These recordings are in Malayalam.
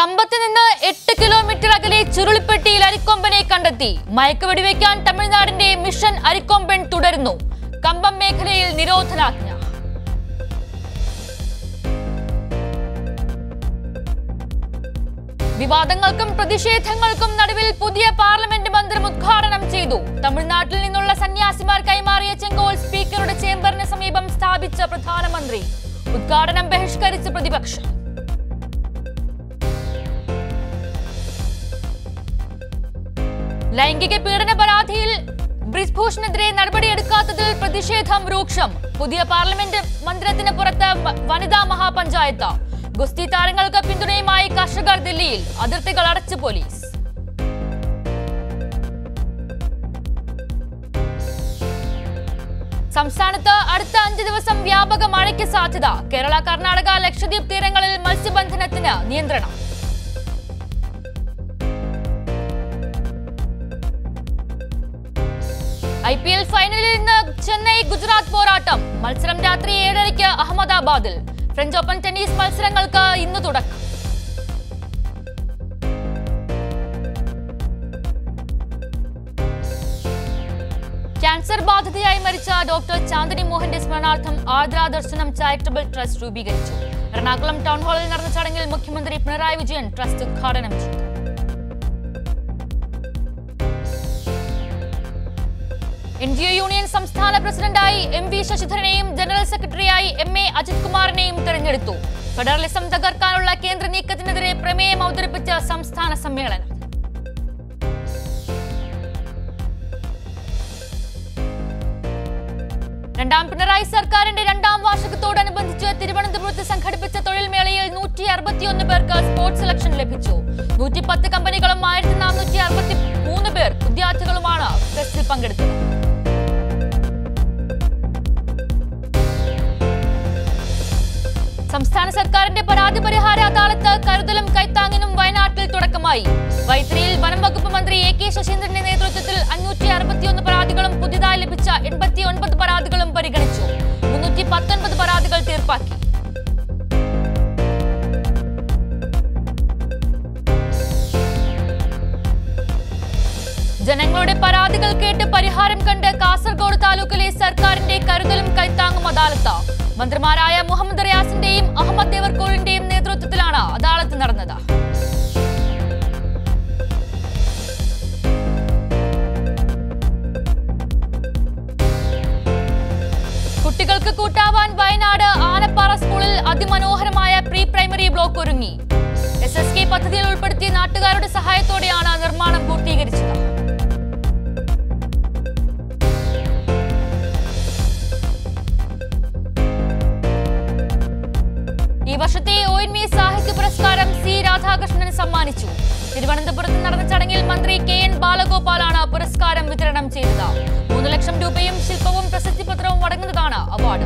കമ്പത്ത് നിന്ന് എട്ട് കിലോമീറ്റർ അകലെ ചുരുളിപ്പെട്ടിയിൽ അരിക്കൊമ്പനെ കണ്ടെത്തി മയക്കുവെടിവെക്കാൻ തമിഴ്നാടിന്റെ മിഷൻ അരിക്കൊമ്പൻ തുടരുന്നു കമ്പം മേഖലയിൽ നിരോധനാജ്ഞ വിവാദങ്ങൾക്കും പ്രതിഷേധങ്ങൾക്കും നടുവിൽ പുതിയ പാർലമെന്റ് മന്ദിരം ഉദ്ഘാടനം ചെയ്തു തമിഴ്നാട്ടിൽ നിന്നുള്ള സന്യാസിമാർ കൈമാറിയ ചെങ്കോൽ സ്പീക്കറുടെ ചേംബറിന് സമീപം സ്ഥാപിച്ച പ്രധാനമന്ത്രി ഉദ്ഘാടനം ബഹിഷ്കരിച്ച് പ്രതിപക്ഷം ലൈംഗിക പീഡന പരാതിയിൽ ബ്രിജ്ഭൂഷണെതിരെ നടപടിയെടുക്കാത്തതിൽ പ്രതിഷേധം രൂക്ഷം പുതിയ പാർലമെന്റ് മന്ദിരത്തിന് പുറത്ത് വ- വനിതാ മഹാപഞ്ചായത്ത് ഗുസ്തി താരങ്ങൾക്ക് പിന്തുണയുമായി കർഷകർ ദില്ലിയിൽ അതിർത്തികൾ അടച്ചു പോലീസ് സംസ്ഥാനത്ത് അടുത്ത അഞ്ച് ദിവസം വ്യാപക മഴയ്ക്ക് സാധ്യത കേരള കർണാടക ലക്ഷദ്വീപ് തീരങ്ങളിൽ മത്സ്യബന്ധനത്തിന് നിയന്ത്രണം ഐ പി എൽ ഫൈനലിൽ ഇന്ന് ചെന്നൈ ഗുജറാത്ത് പോരാട്ടം മത്സരം രാത്രി ഏഴരയ്ക്ക് അഹമ്മദാബാദിൽ ഫ്രഞ്ച് ഓപ്പൺ ടെന്നീസ് മത്സരങ്ങൾക്ക് ഇന്ന് തുടക്കം ക്യാൻസർ ബാധിതയായി മരിച്ച ഡോക്ടർ ചാന്ദിനി മോഹന്റെ സ്മരണാർത്ഥം ആർദ്ര ദർശനം ചാരിറ്റബിൾ ട്രസ്റ്റ് രൂപീകരിച്ചു എറണാകുളം ടൗൺ ഹാളിൽ നടന്ന ചടങ്ങിൽ മുഖ്യമന്ത്രി പിണറായി വിജയൻ ട്രസ്റ്റ് ഉദ്ഘാടനം ചെയ്തു എൻ ജി ഒ യൂണിയൻ സംസ്ഥാന പ്രസിഡന്റായി എം വി ശശിധരനെയും ജനറൽ സെക്രട്ടറിയായി എം എ അജിത് കുമാറിനെയും തെരഞ്ഞെടുത്തു ഫെഡറലിസം തകർക്കാനുള്ള കേന്ദ്ര നീക്കത്തിനെതിരെ പ്രമേയം അവതരിപ്പിച്ച സംസ്ഥാന സമ്മേളനം രണ്ടാം പിണറായി സർക്കാരിന്റെ രണ്ടാം വാർഷികത്തോടനുബന്ധിച്ച് തിരുവനന്തപുരത്ത് സംഘടിപ്പിച്ച തൊഴിൽ മേളയിൽ നൂറ്റി അറുപത്തിയൊന്ന് പേർക്ക് സ്പോർട്സ് സെലക്ഷൻ ലഭിച്ചു നൂറ്റി പത്ത് കമ്പനികളും ആയിരത്തി നാനൂറ്റി അറുപത്തി മൂന്ന് പേർ വിദ്യാർത്ഥികളുമാണ് ഫെസ്റ്റിൽ പങ്കെടുത്തത് സംസ്ഥാന സർക്കാരിന്റെ പരാതി പരിഹാര അദാലത്ത് കരുതലും കൈത്താങ്ങിനും വയനാട്ടിൽ തുടക്കമായി വൈത്തിരിയിൽ വനം വകുപ്പ് മന്ത്രി എ കെ ശശീന്ദ്രന്റെ നേതൃത്വത്തിൽ അഞ്ഞൂറ്റി അറുപത്തിയൊന്ന് പരാതികളും പുതിയതായി ലഭിച്ച എൺപത്തി ഒൻപത് പരാതികളും പരിഗണിച്ചു മുന്നൂറ്റി പത്തൊൻപത് പരാതികൾ തീർപ്പാക്കി ജനങ്ങളുടെ പരാതികൾ കേട്ട് പരിഹാരം കണ്ട് കാസർഗോഡ് താലൂക്കിലെ സർക്കാരിന്റെ കരുതലും കൈത്താങ്ങും അദാലത്ത് മന്ത്രിമാരായ മുഹമ്മദ് റിയാസിന്റെയും അഹമ്മദ് ദേവർകോളിന്റെയും നേതൃത്വത്തിലാണ് അദാലത്ത് നടന്നത് കുട്ടികൾക്ക് കൂട്ടാവാൻ വയനാട് ആനപ്പാറ സ്കൂളിൽ അതിമനോഹരമായ പ്രീ പ്രൈമറി ബ്ലോക്ക് ഒരുങ്ങി എസ് എസ് കെ പദ്ധതിയിൽ ഉൾപ്പെടുത്തിയ നാട്ടുകാരുടെ സഹായത്തോടെയാണ് നിർമ്മാണം പൂർത്തീകരിച്ചത് ഈ വർഷത്തെ ഒ എൻ വി സാഹിത്യ പുരസ്കാരം സി രാധാകൃഷ്ണൻ സമ്മാനിച്ചു തിരുവനന്തപുരത്ത് നടന്ന ചടങ്ങിൽ മന്ത്രി കെ എൻ ബാലഗോപാലാണ് പുരസ്കാരം വിതരണം ചെയ്തത് മൂന്ന് ലക്ഷം രൂപയും ശില്പവും പ്രശസ്തി പത്രവും അടങ്ങുന്നതാണ് അവാർഡ്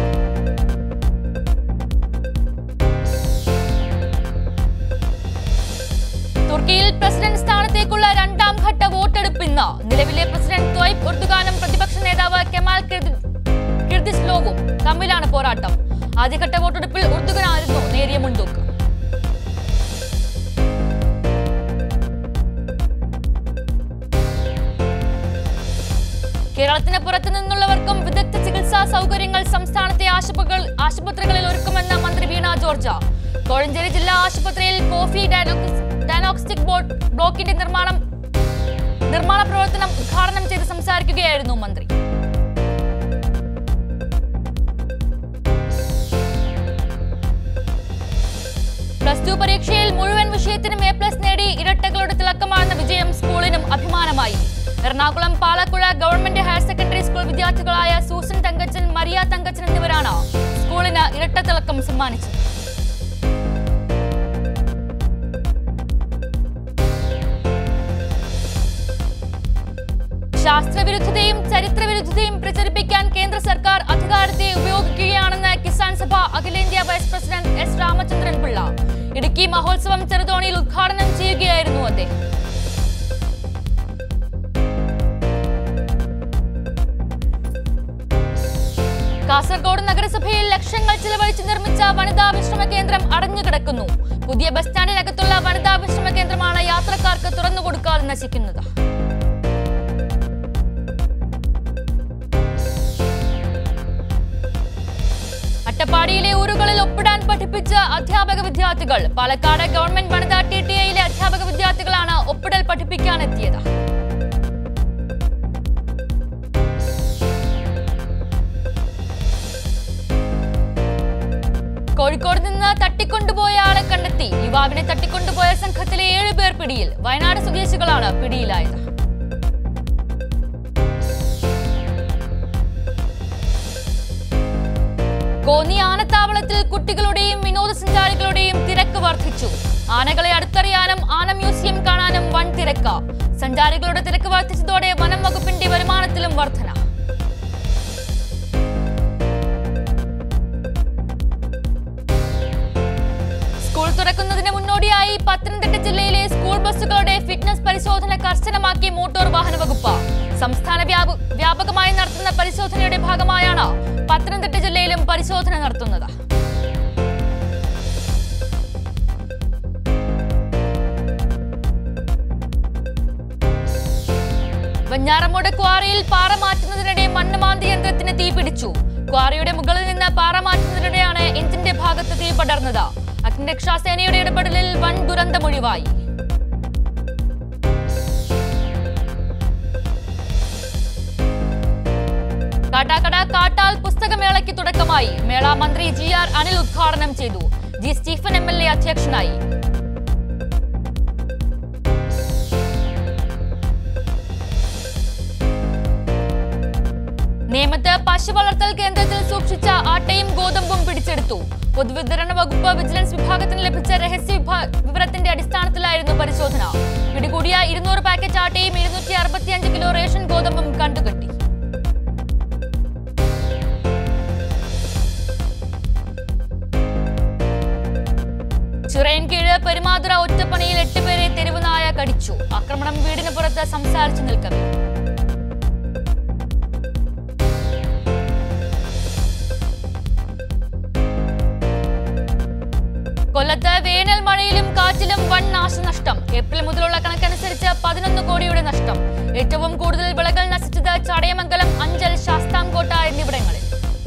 തുർക്കിയിൽ പ്രസിഡന്റ് സ്ഥാനത്തേക്കുള്ള രണ്ടാം ഘട്ട വോട്ടെടുപ്പ് ഇന്ന് നിലവിലെ പ്രസിഡന്റ് ത്വയ്പ് ഉർദുഗാനും പ്രതിപക്ഷ നേതാവ് കെമാൽ കിർദി- കിർദിസ്ലോവും തമ്മിലാണ് പോരാട്ടം ആദ്യഘട്ട വോട്ടെടുപ്പിൽ ഉർദുഗനായിരുന്നു നേരിയ മുൻതൂക്കം കേരളത്തിന് പുറത്തു നിന്നുള്ളവർക്കും വിദഗ്ധ ചികിത്സാ സൗകര്യങ്ങൾ സംസ്ഥാനത്തെ ആശുപത്രികൾ ആശുപത്രികളിൽ ഒരുക്കുമെന്ന് മന്ത്രി വീണ ജോർജ് കോഴഞ്ചേരി ജില്ലാ ആശുപത്രിയിൽ കോഫി ഡയനോക്സ്- ഡയഗ്നോസ്റ്റിക് ബോർഡ് ബ്ലോക്കിന്റെ നിർമ്മാണം നിർമ്മാണ പ്രവർത്തനം ഉദ്ഘാടനം ചെയ്ത് സംസാരിക്കുകയായിരുന്നു മന്ത്രി പ്ലസ് ടു പരീക്ഷയിൽ മുഴുവൻ വിഷയത്തിനും എ പ്ലസ് നേടി ഇരട്ടകളുടെ തിളക്കമാർന്ന വിജയം സ്കൂളിനും അഭിമാനമായി Ernakulam Palakkuzha government higher secondary school വിദ്യാർത്ഥികളായ സൂസൻ തങ്കച്ചൻ മരിയ തങ്കച്ചൻ എന്നിവരാണ് സ്കൂളിന് ഇരട്ട തിളക്കം സമ്മാനിച്ചത് ശാസ്ത്രവിരുദ്ധതയും ചരിത്രവിരുദ്ധതയും പ്രചരിപ്പിക്കാൻ കേന്ദ്ര സർക്കാർ അധികാരത്തെ ഉപയോഗിക്കുകയാണെന്ന് കിസാൻ സഭ അഖിലേന്ത്യാ vice president S Ramachandran Pillai Idukki മഹോത്സവം ചെറുതോണിയിൽ ഉദ്ഘാടനം ചെയ്യുകയായിരുന്നു അദ്ദേഹം കാസർഗോഡ് നഗരസഭയിൽ ലക്ഷങ്ങൾ ചിലവഴിച്ച് നിർമ്മിച്ച വനിതാ വിശ്രമ കേന്ദ്രം അടഞ്ഞുകിടക്കുന്നു പുതിയ ബസ് സ്റ്റാൻഡിനകത്തുള്ള വനിതാ വിശ്രമ കേന്ദ്രമാണ് യാത്രക്കാർക്ക് തുറന്നു കൊടുക്കാതെ നശിക്കുന്നത് അട്ടപ്പാടിയിലെ ഊരുകളിൽ ഒപ്പിടാൻ പഠിപ്പിച്ച അധ്യാപക വിദ്യാർത്ഥികൾ പാലക്കാട് ഗവൺമെന്റ് വനിതാ ടി ടി ഐയിലെ അധ്യാപക വിദ്യാർത്ഥികളാണ് ഒപ്പിടൽ പഠിപ്പിക്കാനെത്തിയത് കോഴിക്കോട് നിന്ന് തട്ടിക്കൊണ്ടുപോയ ആളെ കണ്ടെത്തി യുവാവിനെ തട്ടിക്കൊണ്ടുപോയ സംഘത്തിലെ ഏഴ് പേർ പിടിയിൽ വയനാട് സ്വദേശികളാണ് പിടിയിലായത് കോന്നി ആനത്താവളത്തിൽ കുട്ടികളുടെയും വിനോദസഞ്ചാരികളുടെയും തിരക്ക് വർദ്ധിച്ചു ആനകളെ അടുത്തറിയാനും ആന മ്യൂസിയം കാണാനും വൻ തിരക്ക് സഞ്ചാരികളുടെ തിരക്ക് വർദ്ധിച്ചതോടെ വനം വകുപ്പിന്റെ വരുമാനത്തിലും വർധന സ്കൂൾ തുറക്കുന്നതിന് മുന്നോടിയായി പത്തനംതിട്ട ജില്ലയിലെ സ്കൂൾ ബസ്സുകളുടെ ഫിറ്റ്നസ് പരിശോധന കർശനമാക്കി മോട്ടോർ വാഹന വകുപ്പ് സംസ്ഥാന വ്യാപ- വ്യാപകമായി നടത്തുന്ന പരിശോധനയുടെ ഭാഗമായാണ് പത്തനംതിട്ട ജില്ലയിലും പരിശോധന നടത്തുന്നത് വെഞ്ഞാറമൂട് ക്വാറിയിൽ പാറ മാറ്റുന്നതിനിടെ മണ്ണ് മാന്തി യന്ത്രത്തിന് തീ പിടിച്ചു ക്വാറിയുടെ മുകളിൽ നിന്ന് പാറ മാറ്റുന്നതിനിടെയാണ് എഞ്ചിന്റെ ഭാഗത്ത് തീ പടർന്നത് അഗ്നിരക്ഷാസേനയുടെ ഇടപെടലിൽ വൻ ദുരന്തമൊഴിവായി കാട്ടാക്കട കാട്ടാൽ പുസ്തകമേളയ്ക്ക് തുടക്കമായി മേള മന്ത്രി ജി ആർ അനിൽ ഉദ്ഘാടനം ചെയ്തു G Stephen M L A അധ്യക്ഷനായി നേമത്ത് പശു വളർത്തൽ കേന്ദ്രത്തിൽ സൂക്ഷിച്ച ആട്ടയും ഗോതമ്പും പിടിച്ചെടുത്തു പൊതുവിതരണ വകുപ്പ് വിജിലൻസ് വിഭാഗത്തിന് ലഭിച്ച രഹസ്യ വിഭാ- വിവരത്തിന്റെ അടിസ്ഥാനത്തിലായിരുന്നു പരിശോധന പിടികൂടിയ ഇരുന്നൂറ് പാക്കറ്റ് ആട്ടയും ഇരുന്നൂറ്റി അറുപത്തിയഞ്ച് കിലോ റേഷൻ ഗോതമ്പും കണ്ടുകെട്ടി ചിറയൻകീഴ് പെരുമാതുറ ഒറ്റപ്പണിയിൽ എട്ടുപേരെ തെരുവുനായ കടിച്ചു ആക്രമണം വീടിന് പുറത്ത് സംസാരിച്ചു നിൽക്കവേ കൊല്ലത്ത് വേനൽ മഴയിലും കാറ്റിലും വൻ നാശനഷ്ടം ഏപ്രിൽ മുതലുള്ള കണക്കനുസരിച്ച് പതിനൊന്ന് കോടിയുടെ നഷ്ടം ഏറ്റവും കൂടുതൽ വിളകൾ നശിച്ചത് ചടയമംഗലം അഞ്ചൽ ശാസ്താംകോട്ട എന്നിവിടങ്ങളിൽ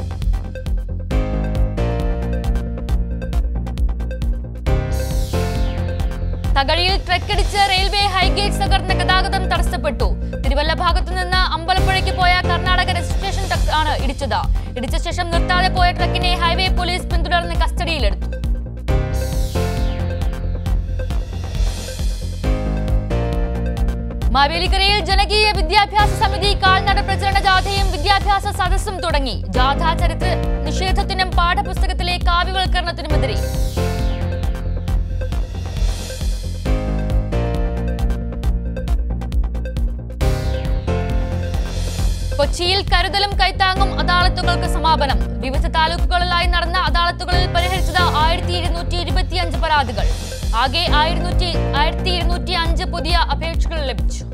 തകഴിയിൽ ട്രക്കടിച്ച് റെയിൽവേ ഹൈഗേറ്റ് തകർന്ന ഗതാഗതം തടസ്സപ്പെട്ടു തിരുവല്ല ഭാഗത്തു നിന്ന് അമ്പലപ്പുഴയ്ക്ക് പോയ കർണാടക രജിസ്ട്രേഷൻ ട്രക്ക് ആണ് ഇടിച്ചത് ഇടിച്ച ശേഷം നിർത്താതെ പോയ ട്രക്കിനെ ഹൈവേ പോലീസ് പിന്തുടർന്ന് കസ്റ്റഡിയിലെടുത്തു മാവേലിക്കരയിൽ ജനകീയ വിദ്യാഭ്യാസ സമിതി കാൽനട പ്രചരണ ജാഥയും വിദ്യാഭ്യാസ സദസ്സും തുടങ്ങി ജാഥ ചരിത്ര നിഷേധത്തിനും പാഠപുസ്തകത്തിലെ കാവ്യവൽക്കരണത്തിനുമെതിരെ കൊച്ചിയിൽ കരുതലും കൈത്താങ്ങും അദാലത്തുകൾക്ക് സമാപനം വിവിധ താലൂക്കുകളിലായി നടന്ന അദാലത്തുകളിൽ പരിഹരിച്ചത് ആയിരത്തി ഇരുന്നൂറ്റി ഇരുപത്തിയഞ്ച് പരാതികൾ ആകെ ആയിരത്തി ആയിരത്തി ഇരുന്നൂറ്റി അഞ്ച് പുതിയ അപേക്ഷകൾ ലഭിച്ചു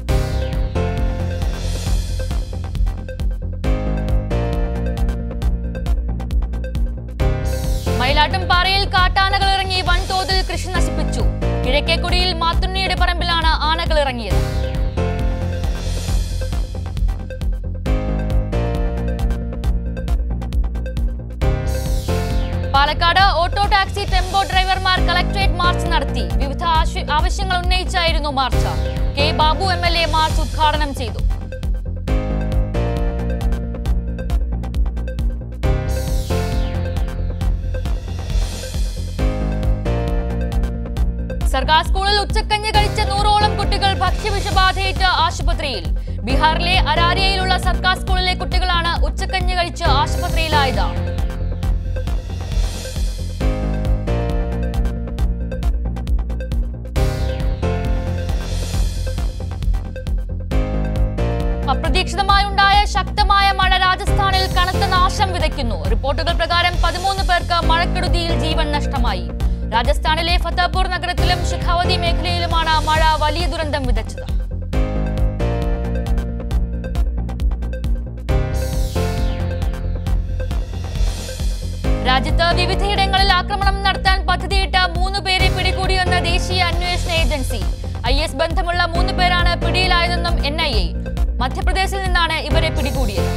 മയിലാട്ടുംപാറയിൽ കാട്ടാനകൾ ഇറങ്ങി വൻതോതിൽ കൃഷി നശിപ്പിച്ചു കിഴക്കേക്കുടിയിൽ മാത്തുണ്ണിയുടെ പറമ്പിലാണ് ആനകൾ ഇറങ്ങിയത് പാലക്കാട് ഓട്ടോ ടാക്സി ടെമ്പോ ഡ്രൈവർമാർ കളക്ടറേറ്റ് മാർച്ച് നടത്തി വിവിധ ആവശ്യ- ആവശ്യങ്ങൾ ഉന്നയിച്ചായിരുന്നു march K Babu M L A march ഉദ്ഘാടനം ചെയ്തു സർക്കാർ സ്കൂളിൽ ഉച്ചക്കഞ്ഞ് കഴിച്ച നൂറോളം കുട്ടികൾ ഭക്ഷ്യവിഷബാധയേറ്റ് ആശുപത്രിയിൽ ബീഹാറിലെ അരാരിയയിലുള്ള സർക്കാർ സ്കൂളിലെ കുട്ടികളാണ് ഉച്ചക്കഞ്ഞ് കഴിച്ച് ആശുപത്രിയിലായത് അപ്രതീക്ഷിതമായുണ്ടായ ശക്തമായ മഴ രാജസ്ഥാനിൽ കനത്ത നാശം വിതയ്ക്കുന്നു റിപ്പോർട്ടുകൾ പ്രകാരം പതിമൂന്ന് പേർക്ക് മഴക്കെടുതിയിൽ ജീവൻ നഷ്ടമായി രാജസ്ഥാനിലെ ഫത്തേപൂർ നഗരത്തിലും ഷിഖാവതി മേഖലയിലുമാണ് മഴ വലിയ ദുരന്തം വിതച്ചത് രാജ്യത്ത് വിവിധയിടങ്ങളിൽ ആക്രമണം നടത്താൻ പദ്ധതിയിട്ട മൂന്ന് പേരെ പിടികൂടിയെന്ന് ദേശീയ അന്വേഷണ ഏജൻസി ഐ എസ് ബന്ധമുള്ള മൂന്ന് പേരാണ് പിടിയിലായതെന്നും എൻ ഐ എ മധ്യപ്രദേശിൽ നിന്നാണ് ഇവരെ പിടികൂടിയത്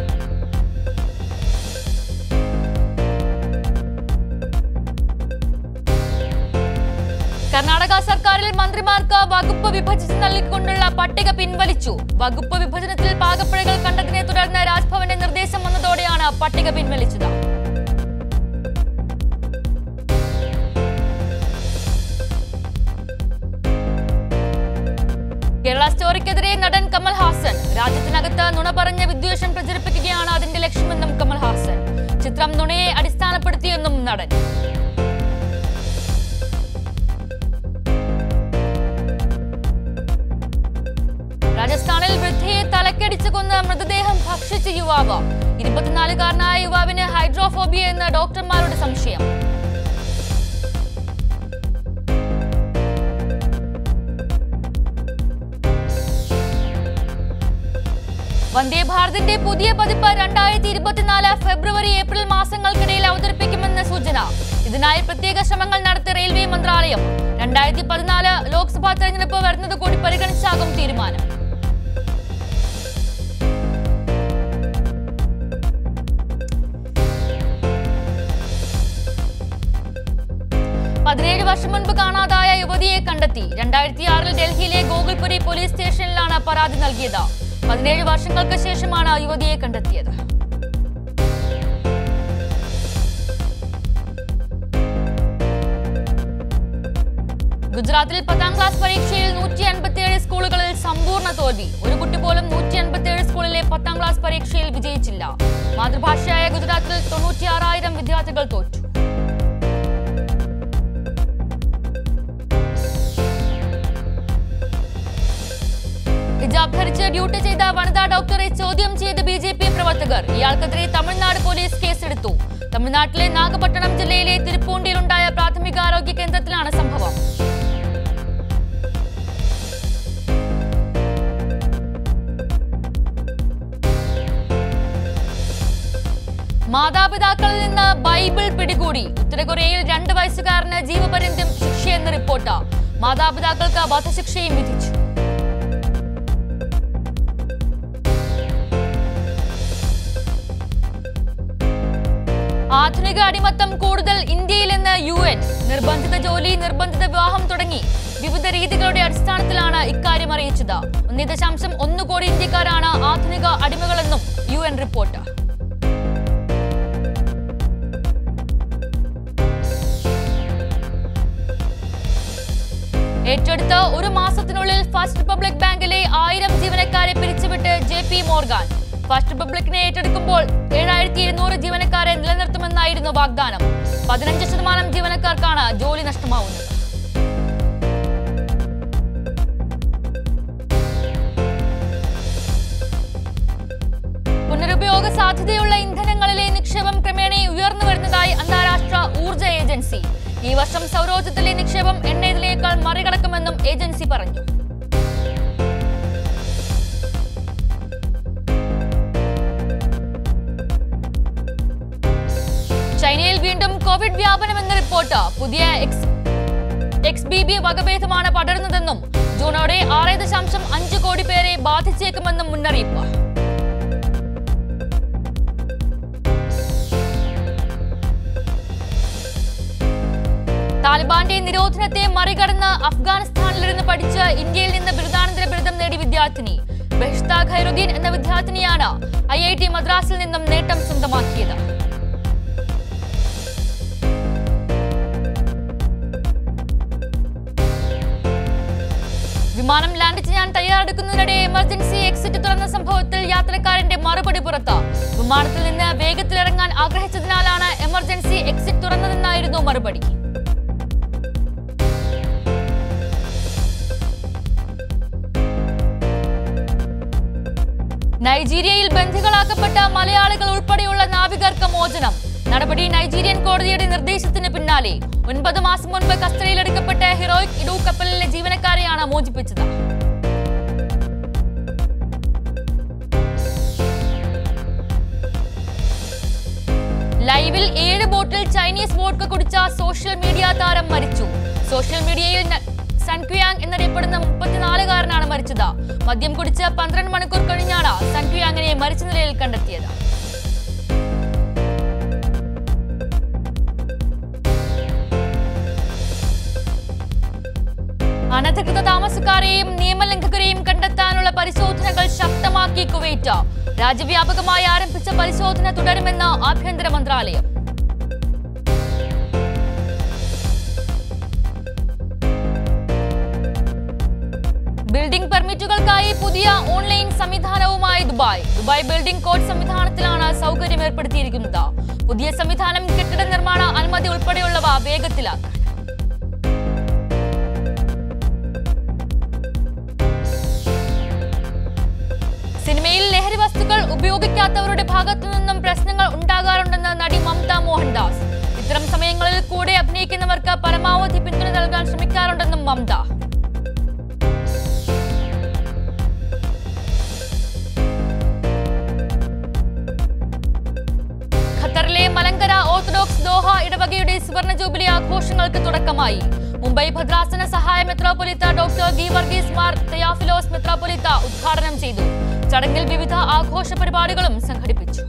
കർണാടക സർക്കാരിൽ മന്ത്രിമാർക്ക് വകുപ്പ് വിഭജിച്ച് നൽകിക്കൊണ്ടുള്ള പട്ടിക പിൻവലിച്ചു വകുപ്പ് വിഭജനത്തിൽ പാകപ്പിഴകൾ കണ്ടതിനെ തുടർന്ന് രാജ്ഭവന്റെ നിർദ്ദേശം വന്നതോടെയാണ് പട്ടിക പിൻവലിച്ചത് കേരള സ്റ്റോറിക്കെതിരെ നടൻ കമൽ ഹാസൻ രാജ്യത്തിനകത്ത് നുണ പറഞ്ഞ വിദ്വേഷം പ്രചരിപ്പിക്കുകയാണ് അതിന്റെ ലക്ഷ്യമെന്നും കമൽ ഹാസൻ ചിത്രം നുണയെ അടിസ്ഥാനപ്പെടുത്തിയെന്നും നടൻ രാജസ്ഥാനിൽ വൃദ്ധയെ തലക്കടിച്ച് കൊന്ന് മൃതദേഹം ഭക്ഷിച്ച യുവാവ് ഇരുപത്തിനാലുകാരനായ യുവാവിന് ഹൈഡ്രോഫോബിയ എന്ന് ഡോക്ടർമാരുടെ സംശയം വന്ദേ ഭാരതിന്റെ പുതിയ പതിപ്പ് രണ്ടായിരത്തി ഇരുപത്തിനാല് ഫെബ്രുവരി ഏപ്രിൽ മാസങ്ങൾക്കിടയിൽ അവതരിപ്പിക്കുമെന്ന് സൂചന ഇതിനായി പ്രത്യേക ശ്രമങ്ങൾ നടത്തിയ റെയിൽവേ മന്ത്രാലയം രണ്ടായിരത്തി പതിനാല് ലോക്സഭാ തെരഞ്ഞെടുപ്പ് വരുന്നത് കൂടി പരിഗണിച്ചാകും തീരുമാനം പതിനേഴ് വർഷം മുൻപ് കാണാതായ യുവതിയെ കണ്ടെത്തി രണ്ടായിരത്തി ആറിൽ ഡൽഹിയിലെ ഗോകുൽപുരി പോലീസ് സ്റ്റേഷനിലാണ് പരാതി നൽകിയത് പതിനേഴ് വർഷങ്ങൾക്ക് ശേഷമാണ് യുവതിയെ കണ്ടെത്തിയത് ഗുജറാത്തിൽ പത്താം ക്ലാസ് പരീക്ഷയിൽ നൂറ്റി അൻപത്തിയേഴ് സ്കൂളുകളിൽ സമ്പൂർണ്ണ തോൽവി ഒരു കുട്ടി പോലും നൂറ്റി അൻപത്തിയേഴ് സ്കൂളിലെ പത്താം ക്ലാസ് പരീക്ഷയിൽ വിജയിച്ചില്ല മാതൃഭാഷയായ ഗുജറാത്തിൽ തൊണ്ണൂറ്റിയാറായിരം വിദ്യാർത്ഥികൾ തോറ്റു ഹിജാബ് ധരിച്ച് ഡ്യൂട്ടി ചെയ്ത വനിതാ ഡോക്ടറെ ചോദ്യം ചെയ്ത് ബി ജെ പി പ്രവർത്തകർ ഇയാൾക്കെതിരെ തമിഴ്നാട് പോലീസ് കേസെടുത്തു തമിഴ്നാട്ടിലെ നാഗപട്ടണം ജില്ലയിലെ തിരുപ്പൂണ്ടിയിലുണ്ടായ പ്രാഥമികാരോഗ്യ കേന്ദ്രത്തിലാണ് സംഭവം മാതാപിതാക്കളിൽ നിന്ന് ബൈബിൾ പിടികൂടി ഉത്തരകൊറിയയിൽ രണ്ട് വയസ്സുകാരന് ജീവപര്യന്തം ശിക്ഷയെന്ന് റിപ്പോർട്ട് മാതാപിതാക്കൾക്ക് വധശിക്ഷയും വിധിച്ചു ആധുനിക അടിമത്തം കൂടുതൽ ഇന്ത്യയിലെന്ന് യു എൻ നിർബന്ധിത ജോലി നിർബന്ധിത വിവാഹം തുടങ്ങി വിവിധ രീതികളുടെ അടിസ്ഥാനത്തിലാണ് ഇക്കാര്യം അറിയിച്ചത് ഒന്നേ ദശാംശം ഒന്ന് കോടി ഇന്ത്യക്കാരാണ് ആധുനിക അടിമകളെന്നും യു എൻ റിപ്പോർട്ട് ഏറ്റെടുത്ത് ഒരു മാസത്തിനുള്ളിൽ ഫസ്റ്റ് റിപ്പബ്ലിക് ബാങ്കിലെ ആയിരം ജീവനക്കാരെ പിരിച്ചുവിട്ട് ജെ പി മോർഗാൻ ഫസ്റ്റ് റിപ്പബ്ലിക്കിനെ ഏറ്റെടുക്കുമ്പോൾ ഏഴായിരത്തി ഇരുന്നൂറ് ജീവനക്കാരെ നിലനിർത്തുമെന്നായിരുന്നു വാഗ്ദാനം പതിനഞ്ച് ശതമാനം ജീവനക്കാർക്കാണ് ജോലി നഷ്ടമാവുന്നത് പുനരുപയോഗ സാധ്യതയുള്ള ഇന്ധനങ്ങളിലെ നിക്ഷേപം ക്രമേണ ഉയർന്നു വരുന്നതായി അന്താരാഷ്ട്ര ഊർജ ഏജൻസി ഈ വർഷം സൗരോർജ്ജത്തിലെ നിക്ഷേപം എണ്ണയിലേക്കാൾ മറികടക്കുമെന്നും ഏജൻസി പറഞ്ഞു ചൈനയിൽ വീണ്ടും കോവിഡ് വ്യാപനം എന്ന റിപ്പോർട്ട് പുതിയ എക്സ് എക്സ് ബി ബി വകഭേദമാണ് പടരുന്നതെന്നും ജൂണോടെ ആറ് ദശാംശം അഞ്ച് കോടി പേരെ ബാധിച്ചേക്കുമെന്നും മുന്നറിയിപ്പ് താലിബാന്റെ നിരോധനത്തെ മറികടന്ന് അഫ്ഗാനിസ്ഥാനിലിരുന്ന് പഠിച്ച് ഇന്ത്യയിൽ നിന്ന് ബിരുദാനന്തര ബിരുദം നേടി വിദ്യാർത്ഥിനി ബഹിഷ്ത ഖൈറുദ്ദീൻ എന്ന വിദ്യാർത്ഥിനിയാണ് ഐ ഐ ടി മദ്രാസിൽ നിന്നും നേട്ടം സ്വന്തമാക്കിയത് വിമാനം ലാൻഡ് ചെയ്യാൻ തയ്യാറെടുക്കുന്നതിനിടെ എമർജൻസി എക്സിറ്റ് തുറന്ന സംഭവത്തിൽ യാത്രക്കാരന്റെ മറുപടി പുറത്ത് വിമാനത്തിൽ നിന്ന് വേഗത്തിലിറങ്ങാൻ ആഗ്രഹിച്ചതിനാലാണ് എമർജൻസി എക്സിറ്റ് തുറന്നതെന്നായിരുന്നു മറുപടി നൈജീരിയയിൽ ബന്ധികളാക്കപ്പെട്ട മലയാളികൾ ഉൾപ്പെടെയുള്ള നാവികർക്ക് മോചനം നടപടി നൈജീരിയൻ കോടതിയുടെ നിർദ്ദേശത്തിന് പിന്നാലെ ഒൻപത് മാസം മുൻപ് കസ്റ്റഡിയിലെടുക്കപ്പെട്ട ഹീറോയിക് ഇഡു കപ്പലിലെ ജീവനക്കാരെയാണ് മോചിപ്പിച്ചത് ലൈവിൽ ഏഴ് ബോട്ടിൽ ചൈനീസ് വോഡ്ക കുടിച്ച സോഷ്യൽ മീഡിയ താരം മരിച്ചു സോഷ്യൽ മീഡിയയിൽ ന- സൺക്യുയാങ് എന്നറിയപ്പെടുന്ന മുപ്പത്തിനാലുകാരനാണ് മരിച്ചത് മദ്യം കുടിച്ച് പന്ത്രണ്ട് മണിക്കൂർ കഴിഞ്ഞാണ് സൺക്യുയാങ്ങിനെ മരിച്ച നിലയിൽ കണ്ടെത്തിയത് അനധികൃത താമസക്കാരെയും നിയമലംഘകരെയും കണ്ടെത്താനുള്ള പരിശോധനകൾ ശക്തമാക്കി കുവൈറ്റ് രാജ്യവ്യാപകമായി ആരംഭിച്ച പരിശോധന തുടരുമെന്ന് ആഭ്യന്തര മന്ത്രാലയം ബിൽഡിംഗ് പെർമിറ്റുകൾക്കായി പുതിയ ഓൺലൈൻ സംവിധാനവുമായി ദുബായ് ദുബായ് ബിൽഡിംഗ് കോഡ് സംവിധാനത്തിലാണ് സൗകര്യം ഏർപ്പെടുത്തിയിരിക്കുന്നത് പുതിയ സംവിധാനം കെട്ടിട നിർമ്മാണ അനുമതി ഉൾപ്പെടെയുള്ളവ വേഗത്തിലാക്കും സിനിമയിൽ ലഹരി വസ്തുക്കൾ ഉപയോഗിക്കാത്തവരുടെ ഭാഗത്തു നിന്നും പ്രശ്നങ്ങൾ ഉണ്ടാകാറുണ്ടെന്ന് നടി മമത മോഹൻദാസ് ഇത്തരം സമയങ്ങളിൽ കൂടെ അഭിനയിക്കുന്നവർക്ക് പരമാവധി പിന്തുണ നൽകാൻ ശ്രമിക്കാറുണ്ടെന്നും മമത ഖത്തറിലെ മലങ്കര ഓർത്തഡോക്സ് ദോഹ ഇടവകയുടെ സുവർണ ജൂബിലി ആഘോഷങ്ങൾക്ക് തുടക്കമായി മുംബൈ ഭദ്രാസന സഹായ മെത്രോപൊലിത്ത ഡോക്ടർ ഗി വർഗീസ് മാർ തെയാഫിലോസ് മെത്രോപൊലിത്ത ഉദ്ഘാടനം ചെയ്തു ചടങ്ങിൽ വിവിധ ആഘോഷ പരിപാടികളും സംഘടിപ്പിച്ചു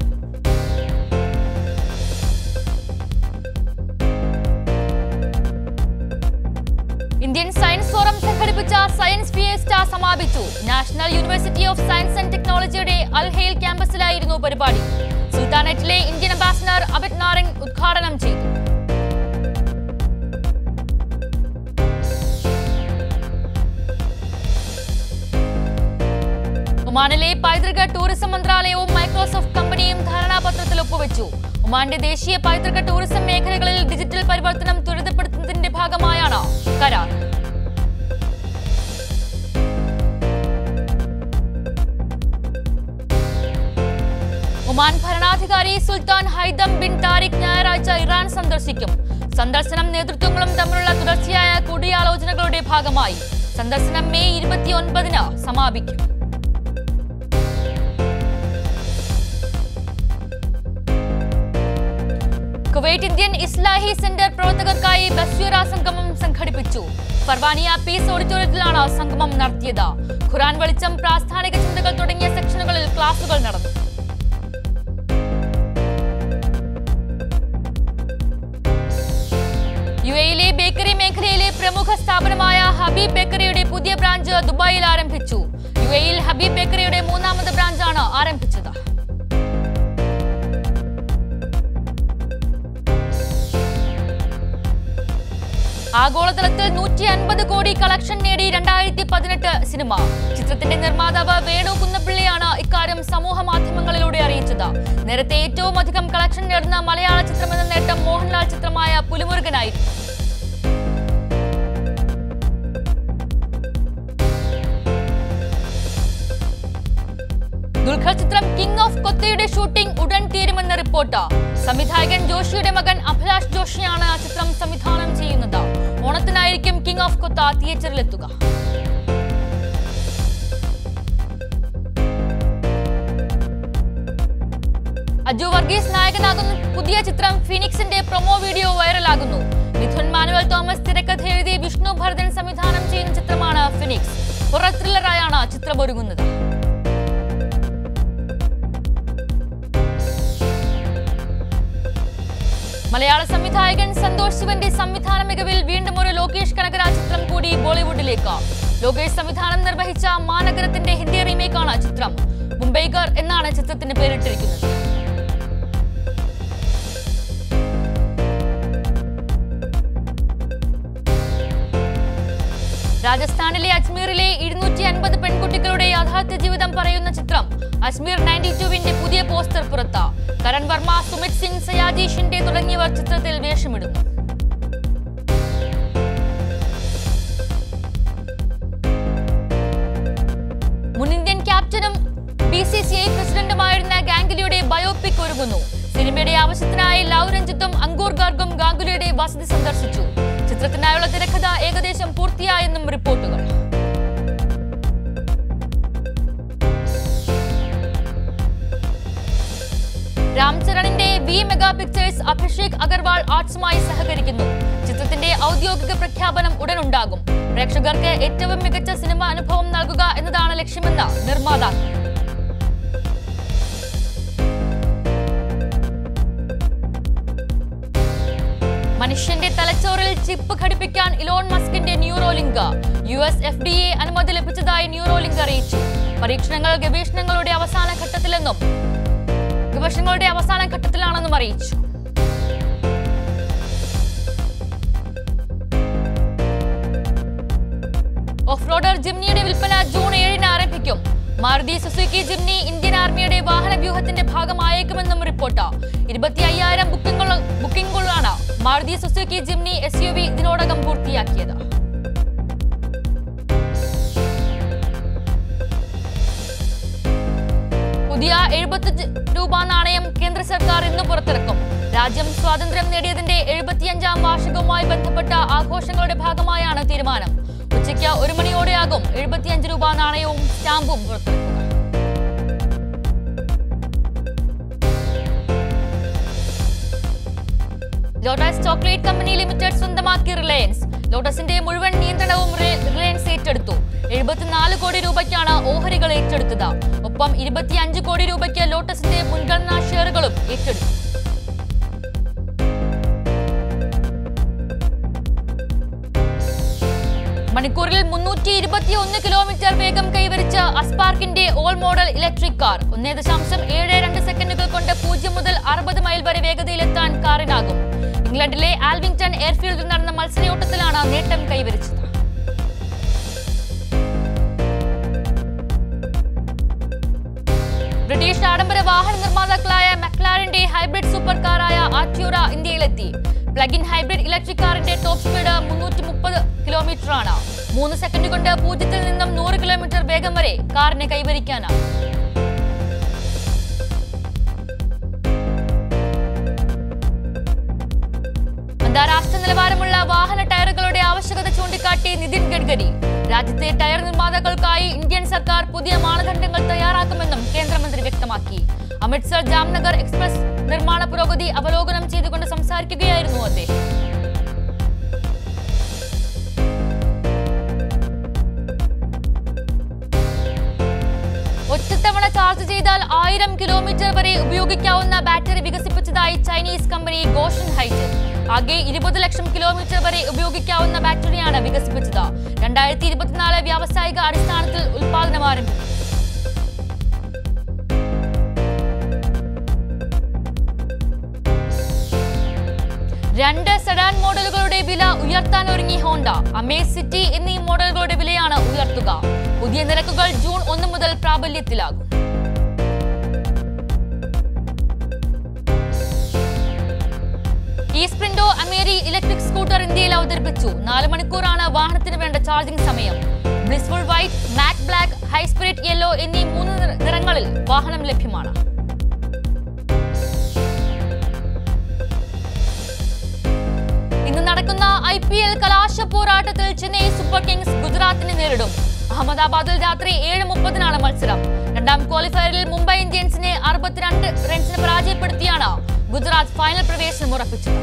ഇന്ത്യൻ സയൻസ് ഫോറം സംഘടിപ്പിച്ച സയൻസ് ഫിയസ്റ്റ സമാപിച്ചു national university of science and ടെക്നോളജിയുടെ അൽഹെയിൽ ക്യാമ്പസിലായിരുന്നു പരിപാടി സുൽത്താനറ്റിലെ ഇന്ത്യൻ അംബാസിഡർ അബിത് നാരംഗ് ഉദ്ഘാടനം ചെയ്തു ഒമാനിലെ പൈതൃക ടൂറിസം മന്ത്രാലയവും മൈക്രോസോഫ്റ്റ് കമ്പനിയും ധാരണാപത്രത്തിൽ ഒപ്പുവെച്ചു ഒമാന്റെ ദേശീയ പൈതൃക ടൂറിസം മേഖലകളിൽ ഡിജിറ്റൽ പരിവർത്തനം ത്വരിതപ്പെടുത്തുന്നതിന്റെ ഭാഗമായാണ് കരാർ ഒമാൻ ഭരണാധികാരി സുൽത്താൻ ഹൈദം ബിൻ താരിഖ് ഞായറാഴ്ച ഇറാൻ സന്ദർശിക്കും സന്ദർശനം നേതൃത്വങ്ങളും തമ്മിലുള്ള തുടർച്ചയായ കൂടിയാലോചനകളുടെ ഭാഗമായി സന്ദർശനം മെയ് ഇരുപത്തിയൊൻപതിന് സമാപിക്കും കുവൈറ്റ് ഇന്ത്യൻ ഇസ്ലാഹി സെന്റർ പ്രവർത്തകർക്കായി ബസ്വീറ സംഗമം സംഘടിപ്പിച്ചു ഫർവാനിയ പീസ് ഓഡിറ്റോറിയത്തിലാണ് സംഗമം നടത്തിയത് ഖുറാൻ വെളിച്ചം പ്രാസ്ഥാനിക ചിന്തകൾ തുടങ്ങിയ സെക്ഷനുകളിൽ ക്ലാസുകൾ നടന്നു യു എയിലെ ബേക്കറി മേഖലയിലെ പ്രമുഖ സ്ഥാപനമായ ഹബീബ് ബേക്കറിയുടെ പുതിയ ബ്രാഞ്ച് ദുബായിൽ ആരംഭിച്ചു യു എയിൽ ഹബീബ് ബേക്കറിയുടെ മൂന്നാമത് ബ്രാഞ്ചാണ് ആരംഭിച്ചത് ആഗോളതലത്തിൽ നൂറ്റി അൻപത് കോടി കളക്ഷൻ നേടി രണ്ടായിരത്തി പതിനെട്ട് സിനിമ ചിത്രത്തിന്റെ നിർമ്മാതാവ് വേണു കുന്നപ്പിള്ളിയാണ് ഇക്കാര്യം സമൂഹ മാധ്യമങ്ങളിലൂടെ അറിയിച്ചത് നേരത്തെ ഏറ്റവും അധികം കളക്ഷൻ നേടുന്ന മലയാള ചിത്രമെന്ന നേട്ടം മോഹൻലാൽ ചിത്രമായ പുലിമുരുകനായിരുന്നു ദുൽഖർ ചിത്രം കിങ് ഓഫ് കൊത്തയുടെ ഷൂട്ടിംഗ് ഉടൻ തീരുമെന്ന റിപ്പോർട്ട് സംവിധായകൻ ജോഷിയുടെ മകൻ അഭിലാഷ് ജോഷിയാണ് ആ ചിത്രം സംവിധാനം ചെയ്യുന്നത് ഓണത്തിനായിരിക്കും കിങ് ഓഫ് കൊത്ത തിയേറ്ററിലെത്തുക അജു വർഗീസ് നായകനാകുന്ന പുതിയ ചിത്രം ഫിനിക്സിന്റെ പ്രൊമോ വീഡിയോ വൈറലാകുന്നു മിഥുൻ മാനുവൽ തോമസ് തിരക്കഥ എഴുതി വിഷ്ണു ഭരതൻ സംവിധാനം ചെയ്യുന്ന ചിത്രമാണ് ഫിനിക്സ് ഹൊറർ ത്രില്ലറായാണ് ചിത്രം ഒരുങ്ങുന്നത് മലയാള സംവിധായകൻ സന്തോഷ് ശിവന്റെ സംവിധാന മികവിൽ വീണ്ടും ഒരു ലോകേഷ് കനകരാജ് ചിത്രം കൂടി ബോളിവുഡിലേക്ക് ലോകേഷ് സംവിധാനം നിർവഹിച്ച മാനഗരത്തിന്റെ ഹിന്ദി റീമേക്കാണ് ചിത്രം മുംബൈഗർ എന്നാണ് ചിത്രത്തിന് പേരിട്ടിരിക്കുന്നത് രാജസ്ഥാനിലെ അജ്മീറിലെ ഇരുന്നൂറ്റി അൻപത് പെൺകുട്ടികളുടെ യാഥാർത്ഥ്യ ജീവിതം പറയുന്ന ചിത്രം അജ്മീർ നയൻറ്റി ടുവിന്റെ പുതിയ പോസ്റ്റർ പുറത്ത് കരൺ വർമ്മ സുമിത് സിംഗ് സയാജി ഷിൻഡെ തുടങ്ങിയവർ ചിത്രത്തിൽ വേഷമിടുന്നു മുൻ ഇന്ത്യൻ ക്യാപ്റ്റനും ബി സി സി ഐ പ്രസിഡന്റുമായിരുന്ന ഗാംഗുലിയുടെ ബയോപിക് ഒരുങ്ങുന്നു സിനിമയുടെ ആവശ്യത്തിനായി ലവ് രഞ്ജിത്തും അങ്കൂർ ഗാർഗും ഗാംഗുലിയുടെ വസതി സന്ദർശിച്ചു ചിത്രത്തിനായുള്ള തിരക്കഥ ഏകദേശം പൂർത്തിയായെന്നും റിപ്പോർട്ടുകൾ രാംചരണിന്റെ V mega pictures Abhishek Agarwal ആർട്സുമായി സഹകരിക്കുന്നു ചിത്രത്തിന്റെ ഔദ്യോഗിക പ്രഖ്യാപനം ഉടനുണ്ടാകും പ്രേക്ഷകർക്ക് ഏറ്റവും മികച്ച സിനിമ അനുഭവം നൽകുക എന്നതാണ് ലക്ഷ്യമെന്ന് നിർമ്മാതാക്കൾ മനുഷ്യന്റെ തലച്ചോറിൽ ചിപ്പ് ഘടിപ്പിക്കാൻ ഇലോൺ മസ്കിന്റെ Neuralink U S F D A അനുമതി ലഭിച്ചതായി ന്യൂറോലിങ്ക് അറിയിച്ചു പരീക്ഷണങ്ങൾ ഗവേഷണങ്ങളുടെ അവസാന ഘട്ടത്തിലെന്നും ഗവേഷണങ്ങളുടെ അവസാന ഘട്ടത്തിലാണെന്നും അറിയിച്ചു ഓഫ് റോഡർ ജിംനിയുടെ വിൽപ്പന ജൂൺ ഏഴിന് ആരംഭിക്കും മാരുതി സുസുക്കി ജിംനി ഇന്ത്യൻ ആർമിയുടെ വാഹന വ്യൂഹത്തിന്റെ ഭാഗമായേക്കുമെന്നും റിപ്പോർട്ട് ഇരുപത്തി അയ്യായിരം ബുക്കിംഗുകൾ ബുക്കിംഗുകളാണ് Maruti Suzuki Jimny S U V ഇതിനോടകം പൂർത്തിയാക്കിയത് പുതിയ എഴുപത്തി രൂപ നാണയം കേന്ദ്ര സർക്കാർ ഇന്ന് പുറത്തിറക്കും രാജ്യം സ്വാതന്ത്ര്യം നേടിയതിന്റെ എഴുപത്തിയഞ്ചാം വാർഷികവുമായി ബന്ധപ്പെട്ട ആഘോഷങ്ങളുടെ ഭാഗമായാണ് തീരുമാനം ഉച്ചയ്ക്ക് ഒരു മണിയോടെയാകും എഴുപത്തിയഞ്ച് രൂപ നാണയവും സ്റ്റാമ്പും പുറത്തിറക്കുക ലോട്ടസ് ചോക്ലേറ്റ് കമ്പനി ലിമിറ്റഡ് സ്വന്തമാക്കി റിലയൻസ് ലോട്ടസിന്റെ മുഴുവൻ നിയന്ത്രണവും റി- റിലയൻസ് ഏറ്റെടുത്തു എഴുപത്തിനാല് കോടി രൂപയ്ക്കാണ് ഓഹരികൾ ഏറ്റെടുത്തത് ഒപ്പം ഇരുപത്തിയഞ്ച് കോടി രൂപയ്ക്ക് ലോട്ടസിന്റെ മുൻഗണനാ ഷെയറുകളും ഏറ്റെടുത്തു മണിക്കൂറിൽ മുന്നൂറ്റി ഇരുപത്തി ഒന്ന് കിലോമീറ്റർ വേഗം കൈവരിച്ച അസ്പാർക്കിന്റെ ഓൾ മോഡൽ ഇലക്ട്രിക് കാർ ഒന്നേ ദശാംശം ഏഴ് രണ്ട് സെക്കൻഡുകൾ കൊണ്ട് പൂജ്യം മുതൽ അറുപത് മൈൽ വരെ വേഗതയിലെത്താൻ കാറിനാകും ഇംഗ്ലണ്ടിലെ ആൽവിംഗ്ടൺ എയർഫീൽഡിൽ നടന്ന മത്സരയോട്ടത്തിലാണ് നേട്ടം കൈവരിച്ചത് ബ്രിട്ടീഷ് ആഡംബര വാഹന നിർമ്മാതാക്കളായ മക്ലാറിന്റെ ഹൈബ്രിഡ് സൂപ്പർ കാറായ ആറ്റ്യൂറ ഇന്ത്യയിലെത്തി പ്ലഗ് ഇൻ ഹൈബ്രിഡ് ഇലക്ട്രിക് കാറിന്റെ ടോപ്പ് സ്പീഡ് മുന്നൂറ്റി മുപ്പത് കിലോമീറ്റർ ആണ് മൂന്ന് സെക്കൻഡ് കൊണ്ട് പൂജ്യത്തിൽ നിന്നും നൂറ് കിലോമീറ്റർ വേഗം വരെ കാറിന് കൈവരിക്കാനാണ് അന്താരാഷ്ട്ര നിലവാരമുള്ള വാഹന ടയറുകളുടെ ആവശ്യകത ചൂണ്ടിക്കാട്ടി നിതിൻ ഗഡ്കരി രാജ്യത്തെ ടയർ നിർമ്മാതാക്കൾക്കായി ഇന്ത്യൻ സർക്കാർ പുതിയ മാനദണ്ഡങ്ങൾ തയ്യാറാക്കുമെന്നും കേന്ദ്രമന്ത്രി വ്യക്തമാക്കി അമൃത്സർ ജാംനഗർ എക്സ്പ്രസ് നിർമ്മാണ പുരോഗതി അവലോകനം ചെയ്തുകൊണ്ട് സംസാരിക്കുകയായിരുന്നു അദ്ദേഹം ഒറ്റത്തവണ ചാർജ് ചെയ്താൽ ആയിരം കിലോമീറ്റർ വരെ ഉപയോഗിക്കാവുന്ന ബാറ്ററി വികസിപ്പിച്ചതായി ചൈനീസ് കമ്പനി ഗോഷൻ ഹൈറ്റെക് ആകെ ഇരുപത് ലക്ഷം കിലോമീറ്റർ വരെ ഉപയോഗിക്കാവുന്ന ബാറ്ററിയാണ് വികസിപ്പിച്ചത് രണ്ടായിരത്തി ഇരുപത്തിനാല് വ്യാവസായിക അടിസ്ഥാനത്തിൽ ഉൽപാദനം ആരംഭിക്കും രണ്ട് സെഡാൻ മോഡലുകളുടെ വില ഉയർത്താൻ ഒരുങ്ങി ഹോണ്ട അമേസ് സിറ്റി എന്നീ മോഡലുകളുടെ വിലയാണ് ഉയർത്തുക പുതിയ നിരക്കുകൾ ജൂൺ ഒന്ന് മുതൽ പ്രാബല്യത്തിലാകും ഈ സ്പ്രിന്റോ അമേരി ഇലക്ട്രിക് സ്കൂട്ടർ ഇന്ത്യയിൽ അവതരിപ്പിച്ചു നാല് മണിക്കൂറാണ് വാഹനത്തിന് വേണ്ട ചാർജിംഗ് സമയം blissful white matte black high spirit yellow എന്നീ മൂന്ന് നിറ- നിറങ്ങളിൽ വാഹനം ലഭ്യമാണ് ഇന്ന് നടക്കുന്ന ഐ പി എൽ കലാശ പോരാട്ടത്തിൽ ചെന്നൈ സൂപ്പർ കിങ്സ് ഗുജറാത്തിനെ നേരിടും അഹമ്മദാബാദിൽ രാത്രി ഏഴ് മുപ്പതിനാണ് മത്സരം രണ്ടാം ക്വാളിഫയറിൽ മുംബൈ ഇന്ത്യൻസിനെ അറുപത്തിരണ്ട് റൺസിന് പരാജയപ്പെടുത്തിയാണ് ഗുജറാത്ത് ഫൈനൽ പ്രവേശനം ഉറപ്പിച്ചത്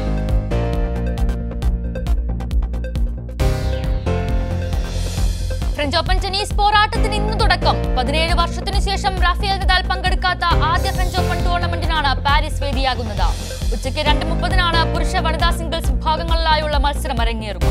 ഫ്രഞ്ച് ഓപ്പൺ ടെന്നീസ് പോരാട്ടത്തിന് ഇന്ന് തുടക്കം പതിനേഴ് വർഷത്തിനു ശേഷം റാഫേൽ നദാൽ പങ്കെടുക്കാത്ത ആദ്യ ഫ്രഞ്ച് ഓപ്പൺ ടൂർണമെന്റിനാണ് പാരീസ് വേദിയാകുന്നത് ഉച്ചയ്ക്ക് രണ്ട് മുപ്പതിനാണ് പുരുഷ വനിതാ സിംഗിൾസ് വിഭാഗങ്ങളിലായുള്ള മത്സരം അരങ്ങേറുക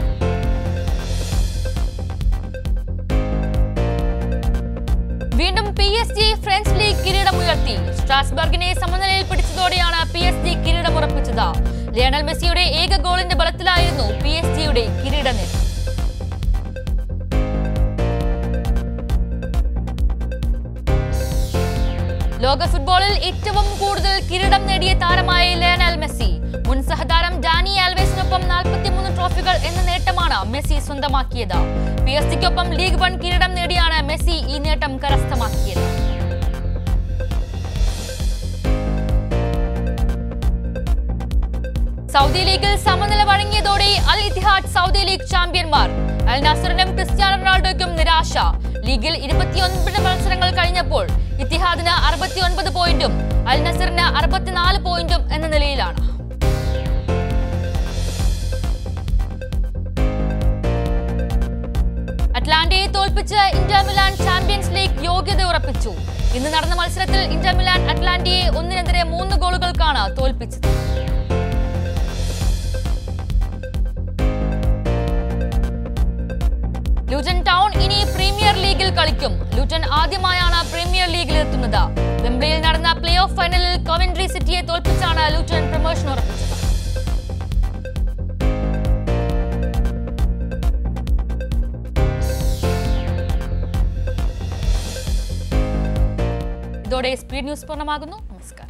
വീണ്ടും P S G French league കിരീടമുയർത്തി സ്ട്രാസ്ബർഗിനെ സമനിലയിൽ പിടിച്ചതോടെയാണ് പി എസ് ജി കിരീടം ഉറപ്പിച്ചത് ലയണൽ മെസ്സിയുടെ ഏക ഗോളിന്റെ ബലത്തിലായിരുന്നു പി എസ് ജിയുടെ കിരീട നേട്ടം ലോക ഫുട്ബോളിൽ ഏറ്റവും കൂടുതൽ കിരീടം നേടിയ താരമായ ലയണൽ മെസ്സി മുൻ സഹതാരം ഡാനി ആൽവേസിനൊപ്പം 43 ട്രോഫികൾ എന്ന നേട്ടമാണ് മെസ്സി സ്വന്തമാക്കിയത് പി എസ് സിക്കൊപ്പം ലീഗ് വൺ കിരീടം നേടിയാണ് മെസ്സി ഈ നേട്ടം കരസ്ഥമാക്കിയത് സൗദി ലീഗിൽ സമനില വഴങ്ങിയതോടെ അൽ ഇത്തിഹാദ് സൗദി ലീഗ് ചാമ്പ്യന്മാർ അൽ നസറിനും ക്രിസ്ത്യാനോ റൊണാൾഡോയ്ക്കും നിരാശ ലീഗിൽ ഇരുപത്തിയൊൻപത് മത്സരങ്ങൾ കഴിഞ്ഞപ്പോൾ ഇത്തിഹാദിന് അറുപത്തിയൊൻപത് പോയിന്റും അൽ നസറിന് അറുപത്തിനാല് പോയിന്റും എന്ന നിലയിലാണ് അറ്റ്ലാന്റയെ തോൽപ്പിച്ച് ഇന്റർ മിലാൻ ചാമ്പ്യൻസ് ലീഗ് യോഗ്യത ഉറപ്പിച്ചു ഇന്ന് നടന്ന മത്സരത്തിൽ ഇന്റർ മിലാൻ അറ്റ്ലാന്റയെ ഒന്നിനെതിരെ മൂന്ന് ഗോളുകൾക്കാണ് തോൽപ്പിച്ചത് ലൂട്ടൺ ടൗൺ ഇനി പ്രീമിയർ ലീഗിൽ കളിക്കും ലൂട്ടൺ ആദ്യമായാണ് പ്രീമിയർ ലീഗിൽ എത്തുന്നത് വെംബ്ലിയിൽ നടന്ന പ്ലേ ഓഫ് ഫൈനലിൽ കോവൻട്രി സിറ്റിയെ തോൽപ്പിച്ചാണ് ലൂട്ടൺ പ്രൊമോഷൻ ഉറപ്പിച്ചത് ഇതോടെ സ്പീഡ് ന്യൂസ് പൂർണ്ണമാകുന്നു